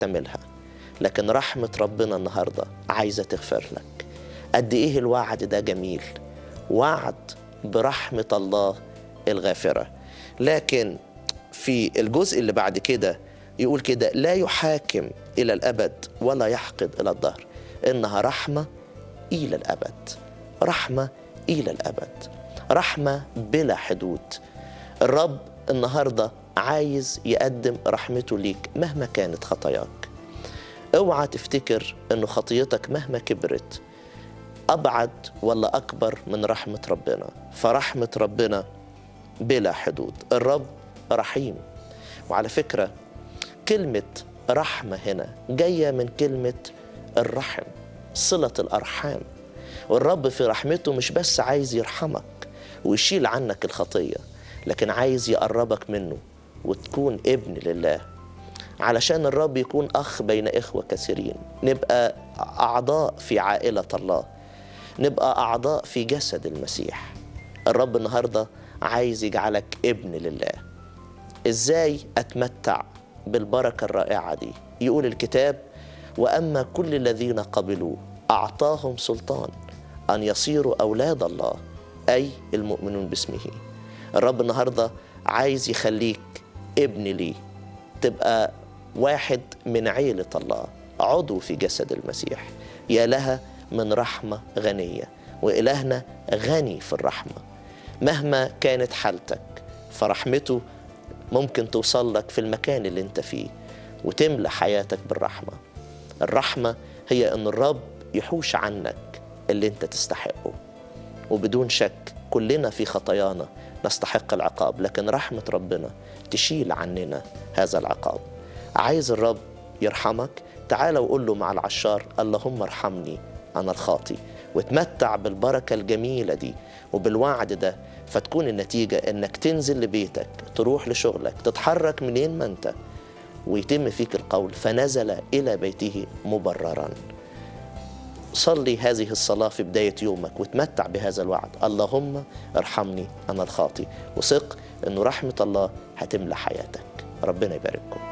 تعملها لكن رحمة ربنا النهاردة عايزة تغفر لك قد إيه الوعد ده جميل وعد برحمة الله الغافرة لكن في الجزء اللي بعد كده يقول كده لا يحاكم إلى الأبد ولا يحقد إلى الدهر إنها رحمة إلى الأبد رحمة إلى الأبد رحمة بلا حدود الرب النهاردة عايز يقدم رحمته ليك مهما كانت خطاياك اوعى تفتكر انه خطيتك مهما كبرت ابعد ولا اكبر من رحمه ربنا فرحمه ربنا بلا حدود الرب رحيم وعلى فكره كلمه رحمه هنا جايه من كلمه الرحم صله الارحام والرب في رحمته مش بس عايز يرحمك ويشيل عنك الخطيه لكن عايز يقربك منه وتكون ابن لله علشان الرب يكون أخ بين إخوة كثيرين نبقى أعضاء في عائلة الله نبقى أعضاء في جسد المسيح الرب النهاردة عايز يجعلك ابن لله إزاي أتمتع بالبركة الرائعة دي يقول الكتاب وأما كل الذين قبلوا أعطاهم سلطان أن يصيروا أولاد الله أي المؤمنون باسمه الرب النهاردة عايز يخليك ابن ليه تبقى واحد من عيلة الله عضو في جسد المسيح يا لها من رحمة غنية وإلهنا غني في الرحمة مهما كانت حالتك فرحمته ممكن توصل لك في المكان اللي انت فيه وتملى حياتك بالرحمة الرحمة هي أن الرب يحوش عنك اللي انت تستحقه وبدون شك كلنا في خطايانا نستحق العقاب لكن رحمة ربنا تشيل عننا هذا العقاب عايز الرب يرحمك تعال وقول له مع العشار اللهم ارحمني أنا الخاطي وتمتع بالبركة الجميلة دي وبالوعد ده فتكون النتيجة إنك تنزل لبيتك تروح لشغلك تتحرك منين ما أنت ويتم فيك القول فنزل إلى بيته مبررا صلي هذه الصلاة في بداية يومك وتمتع بهذا الوعد اللهم ارحمني أنا الخاطي وثق أن رحمة الله هتملى حياتك ربنا يبارككم